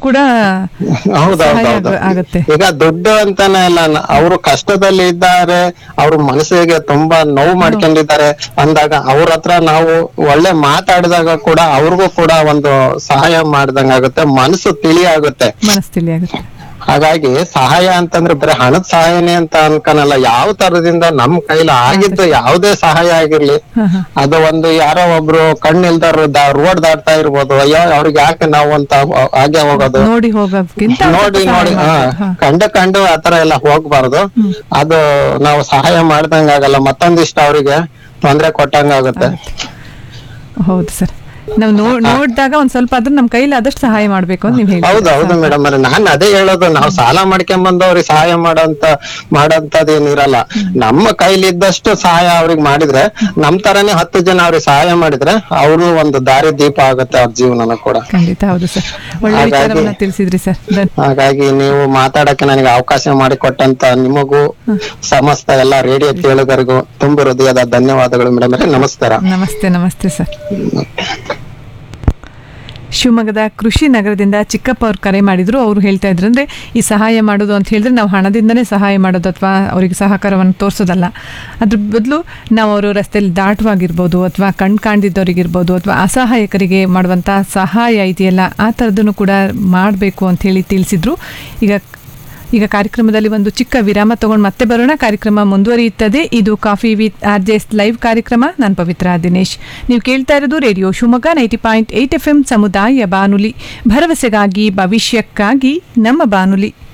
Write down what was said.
ಕೂಡ ಸಹಾಯ ಹೌದೌದೌದು ಆಗ- ಆಗತ್ತೆ ಈಗ ದುಡ್ಡು ಅಂತಾನೆ ಇಲ್ಲ ಅವರು ಕಷ್ಟದಲ್ಲಿ ಇದ್ದಾರೆ ಅವ್ರ ಮನಸ್ಸಿಗೆ ತುಂಬಾ ನೋವು ಮಾಡ್ಕೊಂಡಿದ್ದಾರೆ ಅಂದಾಗ ಅವ್ರ ಹತ್ರ ನಾವು ಒಳ್ಳೆ ಮಾತಾಡಿದಾಗ ಕೂಡ ಅವ್ರಿಗೂ ಕೂಡ ಒಂದು ಸಹಾಯ ಮಾಡ್ದಂಗ ಆಗುತ್ತೆ ಮನಸ್ಸು ತಿಳಿ ಆಗುತ್ತೆ ಮನಸ್ಸು ತಿಳಿ ಆಗುತ್ತೆ ಹಾಗಾಗಿ ಸಹಾಯ ಅಂತಂದ್ರೆ ಬರೀ ಹಣದ ಸಹಾಯನೇ ಅಂತ ಅನ್ಕನಲ್ಲ ಯಾವ ತರದಿಂದ ನಮ್ ಕೈಲಿ ಆಗಿದ್ದು ಯಾವುದೇ ಸಹಾಯ ಆಗಿರ್ಲಿ ಹಾ, ಹಾ. ಅದು ಒಂದು ಯಾರೋ ಒಬ್ರು ಕಣ್ಣಿಲ್ದಾರ ರೋಡ್ ದಾಟ್ತಾ ಇರ್ಬೋದು ಅಯ್ಯೋ ಅವ್ರಿಗೆ ಯಾಕೆ ನಾವು ಅಂತ ಹಾಗೆ ಹೋಗೋದು ನೋಡಿ ಹೋಗೋದ್ಕಿಂತ ಒಂದ್ ನೋಡಿ ಸ್ವಲ್ಪ ನೋಡಿ ಸಹಾಯ ಹಾ ಮಾಡ್ಬೇಕು. ಹಾ. ಕಂಡು ಕಂಡು ಆತರ ಎಲ್ಲ ಹೋಗ್ಬಾರ್ದು ಅದು ನಾವು ಸಹಾಯ ಮಾಡ್ದಂಗ ಆಗಲ್ಲ ಮತ್ತೊಂದಿಷ್ಟು ಅವರಿಗೆ ತೊಂದ್ರೆ ಕೊಟ್ಟಂಗ ಆಗುತ್ತೆ ಹೌದು ಸರ್ ನಾವು ನೋ- ನೋಡ್ದಾಗ ಒಂದ್ ಸ್ವಲ್ಪ ಆದ್ರೂ ನಮ್ ಕೈಲಿ ಆದಷ್ಟು ಸಹಾಯ ಮಾಡ್ಬೇಕು ಅಂತ ನೀವ್ ಹೇಳಿ ಹೌದು ಹೌದು ಮೇಡಮ್ ಅವ್ರೆ ನಾನ್ ಅದೇ ಹೇಳೋದು ನಾವು ಸಾಲ ಮಾಡ್ಕೊಂಡ್ ಬಂದವ್ರಿಗೆ ಸಹಾಯ ಮಾಡೋಂತ ಮಾಡೋಂತದ್ ಏನಿರಲ್ಲ ನಮ್ಮ ಕೈಲಿದ್ದಷ್ಟು ಸಹಾಯ ಅವ್ರಿಗೆ ಮಾಡಿದ್ರೆ ನಮ್ ತರಾನೇ ಹತ್ತು ಜನ ಅವ್ರಿಗೆ ಸಹಾಯ ಮಾಡಿದ್ರೆ ಅವರು ಒಂದು ದಾರಿ ದೀಪ ಆಗುತ್ತೆ ಅವ್ರ ಜೀವನನ ಕೂಡ ಖಂಡಿತ ಹೌದು ಸರ್ ಒಳ್ಳೆ ಹಾಗಾಗಿ- ವಿಚಾರವನ್ನ ತಿಳಿಸಿದ್ರಿ ಸರ್ ಧನ್- ಹಾಗಾಗಿ ನೀವು ಮಾತಾಡಕ್ಕೆ ನನಗೆ ಅವಕಾಶ ಮಾಡಿಕೊಟ್ಟಂತ ನಿಮಗೂ ಸಮಸ್ತ ಎಲ್ಲಾ ರೇಡಿಯೋ ಕೇಳುಗರಿಗೂ ತುಂಬ ಹೃದಯದ ಧನ್ಯವಾದಗಳು ಮೇಡಮ್ ಅವರೇ ನಮಸ್ಕಾರ ನಮಸ್ತೆ ನಮಸ್ತೆ ಸರ್ ಶಿವಮೊಗ್ಗದ ಕೃಷಿ ನಗರದಿಂದ ಚಿಕ್ಕಪ್ಪ ಅವ್ರು ಕರೆ ಮಾಡಿದ್ರು ಅವರು ಹೇಳ್ತಾ ಇದ್ರು ಅಂದ್ರೆ ಈ ಸಹಾಯ ಮಾಡೋದು ಅಂತ ಹೇಳಿದ್ರೆ ನಾವು ಹಣದಿಂದನೇ ಸಹಾಯ ಮಾಡೋದು ಅಥವಾ ಅವರಿಗೆ ಸಹಕಾರವನ್ನು ತೋರಿಸೋದಲ್ಲ ಅದ್ರ ಬದಲು ನಾವು ಅವರು ರಸ್ತೆಯಲ್ಲಿ ದಾಟುವಾಗಿರ್ಬೋದು ಅಥವಾ ಕಣ್ ಕಾಣ್ದಿದ್ದವರಿಗಿರ್ಬೋದು ಅಥವಾ ಅಸಹಾಯಕರಿಗೆ ಮಾಡುವಂಥ ಸಹಾಯ ಇದೆಯಲ್ಲ ಆ ಥರದನ್ನು ಕೂಡ ಮಾಡಬೇಕು ಅಂತ ಹೇಳಿ ತಿಳಿಸಿದ್ರು ಈಗ ಈಗ ಕಾರ್ಯಕ್ರಮದಲ್ಲಿ ಒಂದು ಚಿಕ್ಕ ವಿರಾಮ ತಗೊಂಡು ಮತ್ತೆ ಬರೋಣ ಕಾರ್ಯಕ್ರಮ ಮುಂದುವರಿಯುತ್ತದೆ ಇದು coffee with R J S live ಕಾರ್ಯಕ್ರಮ ನಾನು ಪವಿತ್ರ ದಿನೇಶ್ ನೀವು ಕೇಳ್ತಾ ಇರೋದು radio Shivamogga ninety point eight F M ಸಮುದಾಯ ಬಾನುಲಿ ಭರವಸೆಗಾಗಿ ಭವಿಷ್ಯಕ್ಕಾಗಿ ನಮ್ಮ ಬಾನುಲಿ